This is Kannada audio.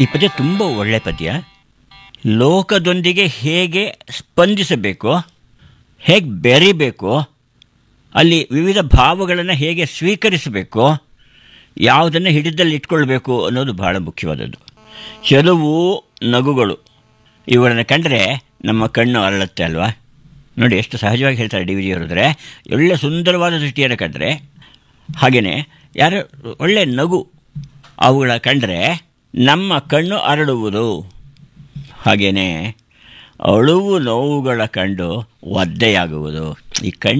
ಈ ಪದ್ಯ ತುಂಬ ಒಳ್ಳೆ ಪದ್ಯ ಲೋಕದೊಂದಿಗೆ ಹೇಗೆ ಸ್ಪಂದಿಸಬೇಕು ಹೇಗೆ ಬೆರಿಬೇಕು ಅಲ್ಲಿ ವಿವಿಧ ಭಾವಗಳನ್ನು ಹೇಗೆ ಸ್ವೀಕರಿಸಬೇಕು ಯಾವುದನ್ನು ಹಿಡಿದಲ್ಲಿ ಇಟ್ಕೊಳ್ಬೇಕು ಅನ್ನೋದು ಬಹಳ ಮುಖ್ಯವಾದದ್ದು ಚೆಲುವು ನಗುಗಳು ಇವುಗಳನ್ನು ಕಂಡರೆ ನಮ್ಮ ಕಣ್ಣು ಅರಳುತ್ತೆ ಅಲ್ವಾ ನೋಡಿ ಎಷ್ಟು ಸಹಜವಾಗಿ ಹೇಳ್ತಾರೆ ಡಿ ವಿ ಜಿ ಅವರಿದ್ರೆ ಒಳ್ಳೆ ಸುಂದರವಾದ ದೃಷ್ಟಿಯನ್ನು ಕಂಡರೆ ಹಾಗೆಯೇ ಯಾರು ಒಳ್ಳೆ ನಗು ಅವುಗಳ ಕಂಡರೆ ನಮ್ಮ ಕಣ್ಣು ಅರಳುವುದು ಹಾಗೆಯೇ ಅಳುವು ನೋವುಗಳ ಕಂಡು ಒದ್ದೆಯಾಗುವುದು ಈ ಕಣ್ಣು